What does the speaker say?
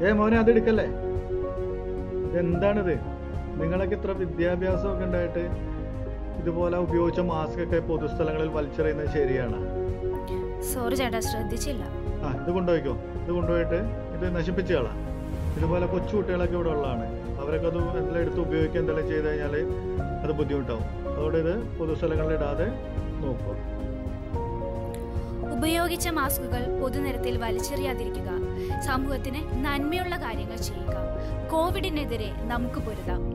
ഏ മോനെ അത് എടുക്കല്ലേ എന്താണിത് നിങ്ങളൊക്കെ ഇത്ര വിദ്യാഭ്യാസമൊക്കെ ഉണ്ടായിട്ട് ഇതുപോലെ ഉപയോഗിച്ച മാസ്ക് ഒക്കെ പൊതുസ്ഥലങ്ങളിൽ വലിച്ചെറിയുന്നത് ശരിയാണ് സോറി ചേട്ടാ ശ്രദ്ധിച്ചില്ല ആ ഇത് കൊണ്ടുപോയിക്കോ ഇത് കൊണ്ടുപോയിട്ട് ഇത് നശിപ്പിച്ച് കളാം ഇതുപോലെ കൊച്ചു കുട്ടികളൊക്കെ ഇവിടെ ഉള്ളതാണ് അവരൊക്കെ അത് എന്തെങ്കിലും എടുത്ത് ഉപയോഗിക്കുക എന്തെങ്കിലും ചെയ്ത് കഴിഞ്ഞാൽ അത് ബുദ്ധിമുട്ടാവും അതുകൊണ്ട് ഇത് പൊതുസ്ഥലങ്ങളിൽ ഇടാതെ നോക്കുക ഉപയോഗിച്ച മാസ്കുകൾ പൊതുനിരത്തിൽ വലിച്ചെറിയാതിരിക്കുക സമൂഹത്തിന് നന്മയുള്ള കാര്യങ്ങൾ ചെയ്യുക കോവിഡിനെതിരെ നമുക്ക് പൊരുതാം